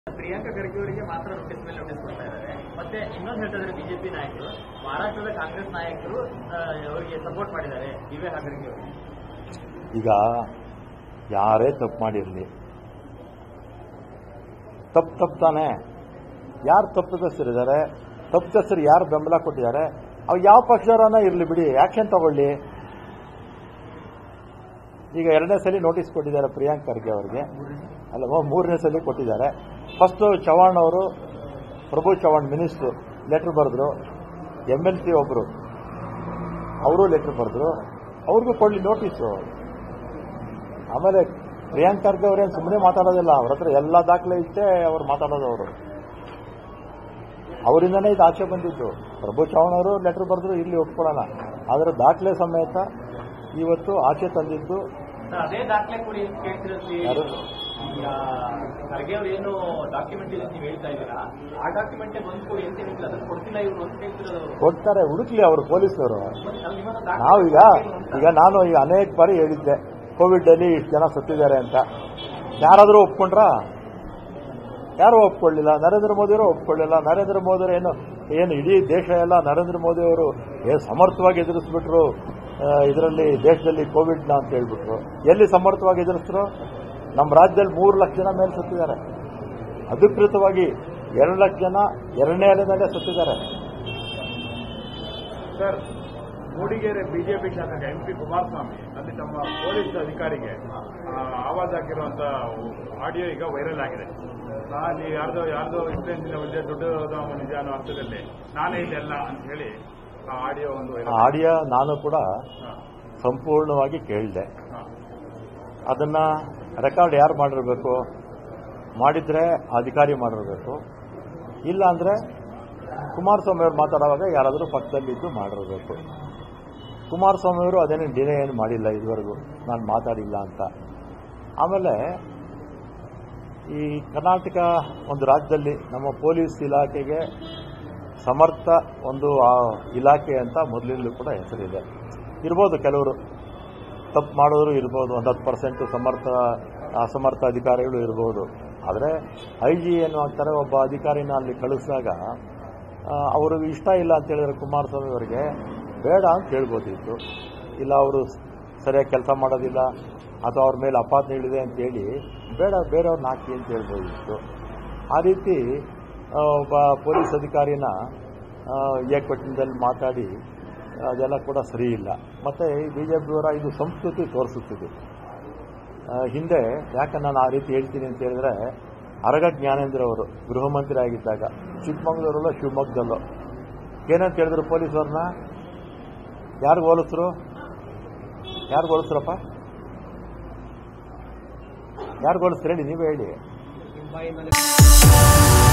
ಪ್ರಿಯಾಂಕಾ ಖರ್ಗೆ ಅವರಿಗೆ ಮಾತ್ರ ನೋಟಿಸ್ ಮೇಲೆ ನೋಟಿಸ್ ಕೊಡ್ತಾ ಇದ್ದಾರೆ ಮತ್ತೆ ಇನ್ನೊಂದು ಹೇಳ್ತಿದ್ರೆ ಬಿಜೆಪಿ ನಾಯಕರು ಮಹಾರಾಷ್ಟ್ರದ ಕಾಂಗ್ರೆಸ್ ನಾಯಕರು ಆ, ಅವರಿಗೆ ಸಪೋರ್ಟ್ ಮಾಡಿದ್ದಾರೆ ದಿವ್ಯಾ ಖರ್ಗೆ ಅವರಿಗೆ ಈಗ ಯಾರೇ ತಪ್ಪು ಮಾಡಿರಲಿ ತಪ್ಪು ತಪ್ಪು ತಾನೆ ಯಾರು ತಪ್ಪಿತಸ್ಥರಿದ್ದಾರೆ ತಪ್ಪಿತಸ್ಥರು ಯಾರು ಬೆಂಬಲ ಕೊಟ್ಟಿದ್ದಾರೆ ಅವು ಯಾವ ಪಕ್ಷದವರನ್ನ ಇರಲಿ ಬಿಡಿ ಆಕ್ಷನ್ ತಗೊಳ್ಳಿ ಈಗ ಎರಡನೇ ಸಲ ನೋಟಿಸ್ ಕೊಟ್ಟಿದ್ದಾರೆ ಪ್ರಿಯಾಂಕ್ ಖರ್ಗೆ ಅವರಿಗೆ ಅಲ್ಲ ಮೂ- ಮೂರನೇ ಸಲ ಕೊಟ್ಟಿದ್ದಾರೆ ಫಸ್ಟು ಚವಾಣ್ ಅವರು ಪ್ರಭು ಚವಾಣ್ ಮಿನಿಸ್ಟ್ರು ಲೆಟರ್ ಬರೆದ್ರು ಎಮ್ ಎಲ್ ಸಿ ಒಬ್ಬರು ಅವರು ಲೆಟರ್ ಬರೆದ್ರು ಅವ್ರಿಗೂ ಕೊಡಲಿ ನೋಟಿಸು ಆಮೇಲೆ ಪ್ರಿಯಾಂಕ್ ಖರ್ಗೆ ಅವರೇನು ಸುಮ್ಮನೆ ಮಾತಾಡೋದಿಲ್ಲ ಅವ್ರ ಹತ್ರ ಎಲ್ಲ ದಾಖಲೆ ಇಷ್ಟೇ ಅವ್ರು ಮಾತಾಡೋದು ಅವರು ಅವರಿಂದನೇ ಇದು ಆಚೆ ಬಂದಿದ್ದು ಪ್ರಭು ಚೌಹಾಣ್ ಅವರು ಲೆಟರ್ ಬರೆದ್ರು ಇಲ್ಲಿ ಒಪ್ಕೊಳ್ಳೋಣ ಆದರೆ ದಾಖಲೆ ಸಮೇತ ಇವತ್ತು ಆಚೆ ತಂದಿದ್ದು ಸರ್, ಅದೇ ದಾಖಲೆ ಕೊಡಿ ಅಂತ ಕೇಳ್ತಿರೋದ್ರಿ ಯಾರು? ಈಗ ಖರ್ಗೆ ಅವ್ರು ಏನು ಡಾಕ್ಯುಮೆಂಟ್ ಇದೆ ನೀವು ಹೇಳ್ತಾ ಇದ್ದೀರಾ ಆ ಡಾಕ್ಯುಮೆಂಟ್ ಬಂದು ಕೊಡಿ ಅಂತ ಹೇಳಿಲ್ಲ ಅದನ್ನು ಕೊಡ್ತಿಲ್ಲ ಇವರು ಅಂತ ಹೇಳ್ತಿರೋದು ಅವರು ಕೊಡ್ತಾರೆ ಹುಡುಕ್ಲಿ ಅವರು ಪೊಲೀಸರು ಮತ್ತೆ ನಾವು ನಿಮ್ಮ ಹತ್ರ ದಾಖಲೆ ನಾವು ಈಗ ಅಂತ. ಈಗ ನಾನು ಈಗ ಅನೇಕ ಬಾರಿ ಹೇಳಿದ್ದೆ ಕೋವಿಡ್ ಅಲ್ಲಿ ಇಷ್ಟು ಜನ ಸತ್ತಿದ್ದಾರೆ ಅಂತ ಯಾರಾದರೂ ಒಪ್ಕೊಂಡ್ರಾ ಯಾರು ಒಪ್ಕೊಳ್ಳಿಲ್ಲ ನರೇಂದ್ರ ಮೋದಿಯವರು ಒಪ್ಕೊಳ್ಳಿಲ್ಲ ನರೇಂದ್ರ ಮೋದಿಯವರು ಏನು ಏನು ಇಡೀ ದೇಶ ಎಲ್ಲ ನರೇಂದ್ರ ಮೋದಿಯವರು ಏನು ಸಮರ್ಥವಾಗಿ ಎದುರಿಸ್ಬಿಟ್ರು ಇದರಲ್ಲಿ ದೇಶದಲ್ಲಿ ಕೋವಿಡ್ನ ಅಂತ ಹೇಳ್ಬಿಟ್ರು ಎಲ್ಲಿ ಸಮರ್ಥವಾಗಿ ಎದುರಿಸಿದ್ರು ನಮ್ಮ ರಾಜ್ಯದಲ್ಲಿ ಮೂರು ಲಕ್ಷ ಜನ ಮೇಲೆ ಸತ್ತಿದ್ದಾರೆ ಅಧಿಕೃತವಾಗಿ ಎರಡು ಲಕ್ಷ ಜನ ಎರಡನೇ ಅಲೆನಲ್ಲೇ ಸತ್ತಿದ್ದಾರೆ ಸರ್ ಮೂಡಿಗೆರೆ ಬಿಜೆಪಿ ಶಾಸಕ ಎಂ ಪಿ ಕುಮಾರಸ್ವಾಮಿ ಅಲ್ಲಿ ತಮ್ಮ ಪೊಲೀಸ್ ಅಧಿಕಾರಿಗೆ ಆ, ಆವಾಜ್ ಹಾಕಿರುವಂತ ಆಡಿಯೋ ಈಗ ವೈರಲ್ ಆಗಿದೆ ಅಲ್ಲಿ ಯಾರ್ದೋ ಯಾರ್ದೋ ಇನ್ಸಿಡೆಂಟ್ ಒಂದೇ ದುಡ್ಡು ನಿಜ ಅನ್ನೋ ಅರ್ಥದಲ್ಲಿ ನಾನೇ ಇಲ್ಲೆಲ್ಲ ಅಂತ ಹೇಳಿ ಆ ಆಡಿಯೋ ಒಂದು ಆ ವೈರಲ್ ಆಡಿಯೋ ನಾನು ಕೂಡ ಸಂಪೂರ್ಣವಾಗಿ ಕೇಳಿದೆ ಅದನ್ನ ರೆಕಾರ್ಡ್ ಯಾರು ಮಾಡಿರಬೇಕು ಮಾಡಿದ್ರೆ ಅಧಿಕಾರಿ ಮಾಡಿರಬೇಕು ಇಲ್ಲ ಅಂದ್ರೆ ಕುಮಾರಸ್ವಾಮಿ ಅವರು ಮಾತಾಡುವಾಗ ಯಾರಾದರೂ ಪಕ್ಕದಲ್ಲಿದ್ದು ಮಾಡಿರಬೇಕು ಕುಮಾರಸ್ವಾಮಿ ಅವರು ಅದೇನು ಡಿನೇ ಏನು ಮಾಡಿಲ್ಲ ಇದುವರೆಗೂ ನಾನು ಮಾತಾಡಿಲ್ಲ ಅಂತ ಆಮೇಲೆ ಈ ಕರ್ನಾಟಕ ಒಂದು ರಾಜ್ಯದಲ್ಲಿ ನಮ್ಮ ಪೊಲೀಸ್ ಇಲಾಖೆಗೆ ಸಮರ್ಥ ಒಂದು ಆ ಇಲಾಖೆ ಅಂತ ಮೊದಲಿಂದಲೂ ಕೂಡ ಹೆಸರಿದೆ ಇರ್ಬೋದು ಕೆಲವರು ತಪ್ಪು ಮಾಡೋರು ಇರ್ಬೋದು ಒಂದು ಹತ್ತು ಪರ್ಸೆಂಟ್ ಸಮರ್ಥ ಅಸಮರ್ಥ ಅಧಿಕಾರಿಗಳು ಇರ್ಬೋದು ಆದರೆ ಐ ಜಿ ಏನು ಅಂತಾರೆ ಒಬ್ಬ ಅಧಿಕಾರಿನ ಅಲ್ಲಿ ಕಳಿಸಿದಾಗ ಅವ್ರಿಗೆ ಇಷ್ಟ ಇಲ್ಲ ಅಂತ ಹೇಳಿದ್ರೆ ಕುಮಾರಸ್ವಾಮಿ ಅವರಿಗೆ ಬೇಡ ಅಂತ ಹೇಳ್ಬೋದಿತ್ತು ಇಲ್ಲ ಅವರು ಸರಿಯಾಗಿ ಕೆಲಸ ಮಾಡೋದಿಲ್ಲ ಅಥವಾ ಅವ್ರ ಮೇಲೆ ಅಪಾದನೆ ಇಳಿದೆ ಅಂತ ಹೇಳಿ ಬೇಡ ಬೇರೆಯವ್ರನ್ನ ಹಾಕಿ ಅಂತ ಹೇಳ್ಬೋದಿತ್ತು ಆ ರೀತಿ ಆ, ಒಬ್ಬ ಪೊಲೀಸ್ ಅಧಿಕಾರಿನ ಆ, ಏಕವಚನದಲ್ಲಿ ಮಾತಾಡಿ ಅದೆಲ್ಲ ಕೂಡ ಸರಿ ಇಲ್ಲ ಮತ್ತೆ ಈ ಬಿಜೆಪಿಯವರ ಇದು ಸಂಸ್ಕೃತಿ ತೋರಿಸುತ್ತಿದೆ ಆ, ಹಿಂದೆ ಯಾಕೆ ನಾನು ಆ ರೀತಿ ಹೇಳ್ತೀನಿ ಅಂತ ಹೇಳಿದ್ರೆ ಅರಗ ಜ್ಞಾನೇಂದ್ರ ಅವರು ಗೃಹ ಮಂತ್ರಿ ಆಗಿದ್ದಾಗ ಚಿಕ್ಕಮಗಳೂರಲ್ಲೋ ಶಿವಮೊಗ್ಗದಲ್ಲೋ ಏನಂತ ಹೇಳಿದ್ರು ಪೊಲೀಸವ್ರನ್ನ ಯಾರು ಹೋಲಿಸ್ರು ಯಾರು ಹೋಲಿಸ್ರಪ್ಪ ಯಾರು ಹೋಲಿಸ್ರು ಹೇಳಿ ನೀವೇ ಹೇಳಿ ನಿಮ್ಮ ಬಾಯಿ ಮೇಲೆ